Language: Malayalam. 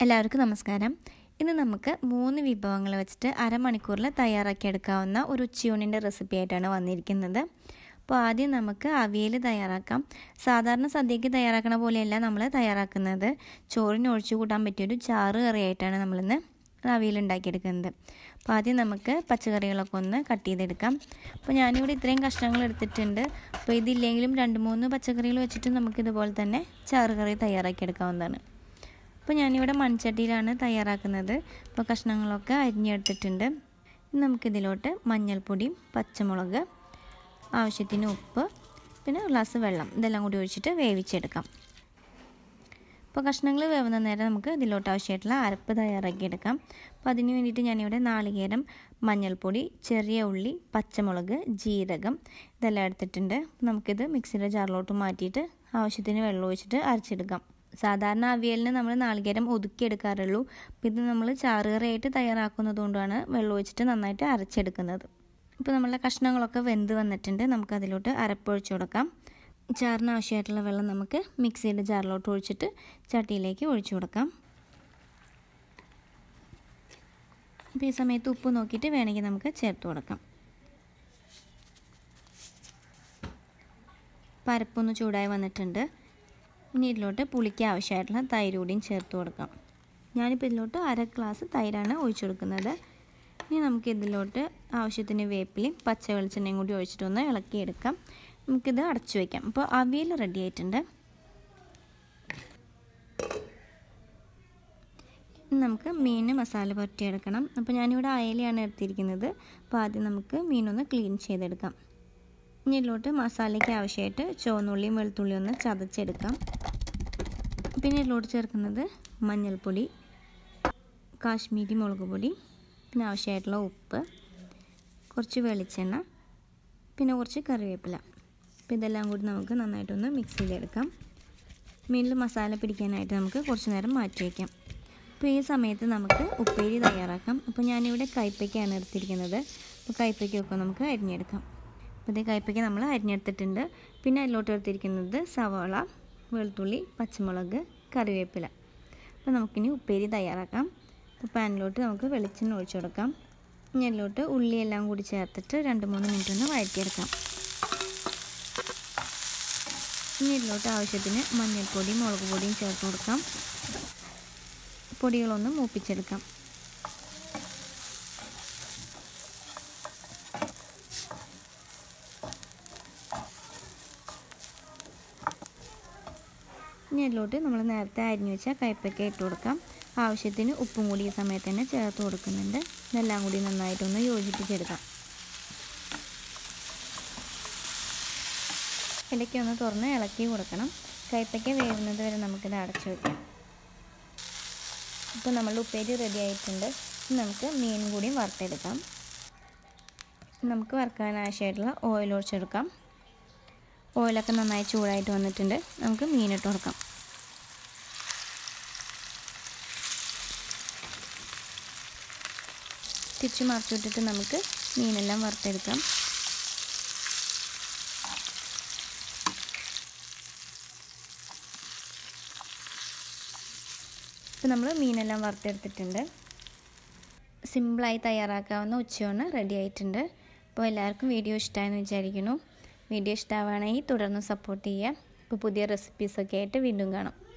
എല്ലാവർക്കും നമസ്കാരം ഇന്ന് നമുക്ക് മൂന്ന് വിഭവങ്ങൾ വെച്ചിട്ട് അരമണിക്കൂറിൽ തയ്യാറാക്കി എടുക്കാവുന്ന ഒരു ഉച്ചയൂണിൻ്റെ റെസിപ്പി ആയിട്ടാണ് വന്നിരിക്കുന്നത് അപ്പോൾ ആദ്യം നമുക്ക് അവിയൽ തയ്യാറാക്കാം സാധാരണ സദ്യക്ക് തയ്യാറാക്കണ പോലെയല്ല നമ്മൾ തയ്യാറാക്കുന്നത് ചോറിന് ഒഴിച്ചു കൂട്ടാൻ പറ്റിയൊരു ചാറ് കറിയായിട്ടാണ് നമ്മളിന്ന് അവിയൽ ഉണ്ടാക്കിയെടുക്കുന്നത് അപ്പോൾ ആദ്യം നമുക്ക് പച്ചക്കറികളൊക്കെ ഒന്ന് കട്ട് ചെയ്തെടുക്കാം അപ്പോൾ ഞാനിവിടെ ഇത്രയും കഷ്ണങ്ങൾ എടുത്തിട്ടുണ്ട് അപ്പോൾ ഇതില്ലെങ്കിലും രണ്ട് മൂന്ന് പച്ചക്കറികൾ വെച്ചിട്ട് നമുക്കിതുപോലെ തന്നെ ചാറ് കറി തയ്യാറാക്കിയെടുക്കാവുന്നതാണ് അപ്പോൾ ഞാനിവിടെ മൺചട്ടിയിലാണ് തയ്യാറാക്കുന്നത് അപ്പോൾ കഷ്ണങ്ങളൊക്കെ അരിഞ്ഞെടുത്തിട്ടുണ്ട് നമുക്കിതിലോട്ട് മഞ്ഞൾപ്പൊടിയും പച്ചമുളക് ആവശ്യത്തിന് ഉപ്പ് പിന്നെ ഒരു ഗ്ലാസ് വെള്ളം ഇതെല്ലാം കൂടി ഒഴിച്ചിട്ട് വേവിച്ചെടുക്കാം അപ്പോൾ കഷ്ണങ്ങൾ വേവുന്ന നേരം നമുക്ക് ഇതിലോട്ട് ആവശ്യമായിട്ടുള്ള അരപ്പ് തയ്യാറാക്കിയെടുക്കാം അപ്പോൾ അതിന് വേണ്ടിയിട്ട് ഞാനിവിടെ നാളികേരം മഞ്ഞൾപ്പൊടി ചെറിയ ഉള്ളി പച്ചമുളക് ജീരകം ഇതെല്ലാം എടുത്തിട്ടുണ്ട് നമുക്കിത് മിക്സിയുടെ ജാറിലോട്ട് മാറ്റിയിട്ട് ആവശ്യത്തിന് വെള്ളം ഒഴിച്ചിട്ട് അരച്ചെടുക്കാം സാധാരണ അവിയലിന് നമ്മൾ നാളികേരം ഒതുക്കിയെടുക്കാറുള്ളൂ അപ്പോൾ ഇത് നമ്മൾ ചാറുകറിയായിട്ട് തയ്യാറാക്കുന്നത് കൊണ്ടാണ് വെള്ളം ഒഴിച്ചിട്ട് നന്നായിട്ട് അരച്ചെടുക്കുന്നത് ഇപ്പോൾ നമ്മളുടെ കഷ്ണങ്ങളൊക്കെ വെന്ത് വന്നിട്ടുണ്ട് നമുക്ക് അതിലോട്ട് അരപ്പൊഴിച്ച് കൊടുക്കാം ചാറിന് ആവശ്യമായിട്ടുള്ള വെള്ളം നമുക്ക് മിക്സിയുടെ ജാറിലോട്ട് ഒഴിച്ചിട്ട് ചട്ടിയിലേക്ക് ഒഴിച്ചു കൊടുക്കാം അപ്പോൾ ഈ സമയത്ത് ഉപ്പ് നോക്കിയിട്ട് വേണമെങ്കിൽ നമുക്ക് ചേർത്ത് കൊടുക്കാം പരപ്പൊന്ന് ചൂടായി വന്നിട്ടുണ്ട് ഇനി ഇതിലോട്ട് പുളിക്ക് ആവശ്യമായിട്ടുള്ള തൈര് കൂടിയും ചേർത്ത് കൊടുക്കാം ഞാനിപ്പോൾ ഇതിലോട്ട് അര ഗ്ലാസ് തൈരാണ് ഒഴിച്ചു കൊടുക്കുന്നത് ഇനി നമുക്ക് ഇതിലോട്ട് ആവശ്യത്തിന് വേപ്പിലയും പച്ച വെളിച്ചെണ്ണയും കൂടി ഒഴിച്ചിട്ടൊന്ന് ഇളക്കിയെടുക്കാം നമുക്കിത് അടച്ചു വയ്ക്കാം അപ്പോൾ അവിയൽ റെഡി ആയിട്ടുണ്ട് നമുക്ക് മീൻ മസാല പുരട്ടിയെടുക്കണം അപ്പോൾ ഞാനിവിടെ അയലയാണ് എടുത്തിരിക്കുന്നത് അപ്പോൾ ആദ്യം നമുക്ക് മീനൊന്ന് ക്ലീൻ ചെയ്തെടുക്കാം ഇനി ഇതിലോട്ട് മസാലയ്ക്ക് ആവശ്യമായിട്ട് ചുവന്നുള്ളിയും വെളുത്തുള്ളിയും ഒന്ന് ചതച്ചെടുക്കാം പിന്നെ ഇതിലോട്ട് ചേർക്കുന്നത് മഞ്ഞൾപ്പൊടി കാശ്മീരി മുളക് പൊടി പിന്നെ ആവശ്യമായിട്ടുള്ള ഉപ്പ് കുറച്ച് വെളിച്ചെണ്ണ പിന്നെ കുറച്ച് കറിവേപ്പില അപ്പോൾ ഇതെല്ലാം കൂടി നമുക്ക് നന്നായിട്ടൊന്ന് മിക്സ് ചെയ്തെടുക്കാം മീനിൽ മസാല പിടിക്കാനായിട്ട് നമുക്ക് കുറച്ച് നേരം മാറ്റി വയ്ക്കാം അപ്പോൾ ഈ സമയത്ത് നമുക്ക് ഉപ്പേരി തയ്യാറാക്കാം അപ്പോൾ ഞാനിവിടെ കൈപ്പയ്ക്കാണ് എടുത്തിരിക്കുന്നത് അപ്പോൾ കൈപ്പയ്ക്കൊക്കെ നമുക്ക് അരിഞ്ഞെടുക്കാം അപ്പോൾ ഇതേ കയ്പ്പയ്ക്ക നമ്മൾ അരിഞ്ഞെടുത്തിട്ടുണ്ട് പിന്നെ അതിലോട്ട് എടുത്തിരിക്കുന്നത് സവാള വെളുത്തുള്ളി പച്ചമുളക് കറിവേപ്പില അപ്പോൾ നമുക്കിനി ഉപ്പേരി തയ്യാറാക്കാം അപ്പോൾ പാനിലോട്ട് നമുക്ക് വെളിച്ചെണ്ണ ഒഴിച്ചു കൊടുക്കാം ഇനി അതിലോട്ട് ഉള്ളിയെല്ലാം കൂടി ചേർത്തിട്ട് രണ്ട് മൂന്ന് മിനിറ്റ് ഒന്ന് വഴറ്റിയെടുക്കാം ഇനി ഇതിലോട്ട് ആവശ്യത്തിന് മഞ്ഞൾപ്പൊടിയും മുളക് പൊടിയും ചേർത്ത് കൊടുക്കാം പൊടികളൊന്ന് മൂപ്പിച്ചെടുക്കാം ഇനി അതിലോട്ട് നമ്മൾ നേരത്തെ അരിഞ്ഞു വെച്ച കയ്പയ്ക്ക ഇട്ട് കൊടുക്കാം ആവശ്യത്തിന് ഉപ്പും കൂടി ഈ സമയത്ത് തന്നെ ചേർത്ത് കൊടുക്കുന്നുണ്ട് ഇതെല്ലാം കൂടി നന്നായിട്ടൊന്ന് യോജിപ്പിച്ചെടുക്കാം ഇടയ്ക്ക് ഒന്ന് തുറന്ന് ഇളക്കി കൊടുക്കണം കയ്പയ്ക്ക വേവുന്നത് വരെ നമുക്കിത് അടച്ചു വയ്ക്കാം ഇപ്പോൾ നമ്മളുടെ ഉപ്പേരി റെഡി ആയിട്ടുണ്ട് നമുക്ക് മീൻ കൂടിയും വറുത്തെടുക്കാം നമുക്ക് വറുക്കാൻ ആവശ്യമായിട്ടുള്ള ഓയിൽ ഒഴിച്ചെടുക്കാം ഓയിലൊക്കെ നന്നായി ചൂടായിട്ട് വന്നിട്ടുണ്ട് നമുക്ക് മീനിട്ട് കൊടുക്കാം തിരിച്ച് മറിച്ചിട്ടിട്ട് നമുക്ക് മീനെല്ലാം വറുത്തെടുക്കാം ഇപ്പോൾ നമ്മൾ മീനെല്ലാം വറുത്തെടുത്തിട്ടുണ്ട് സിമ്പിളായി തയ്യാറാക്കാവുന്ന ഉച്ചയൂണ് റെഡി ആയിട്ടുണ്ട് അപ്പോൾ എല്ലാവർക്കും വീഡിയോ ഇഷ്ടമായെന്ന് വിചാരിക്കുന്നു വീഡിയോ ഇഷ്ടമാവുകയാണെങ്കിൽ തുടർന്ന് സപ്പോർട്ട് ചെയ്യുക അപ്പോൾ പുതിയ റെസിപ്പീസൊക്കെ ആയിട്ട് വീണ്ടും കാണാം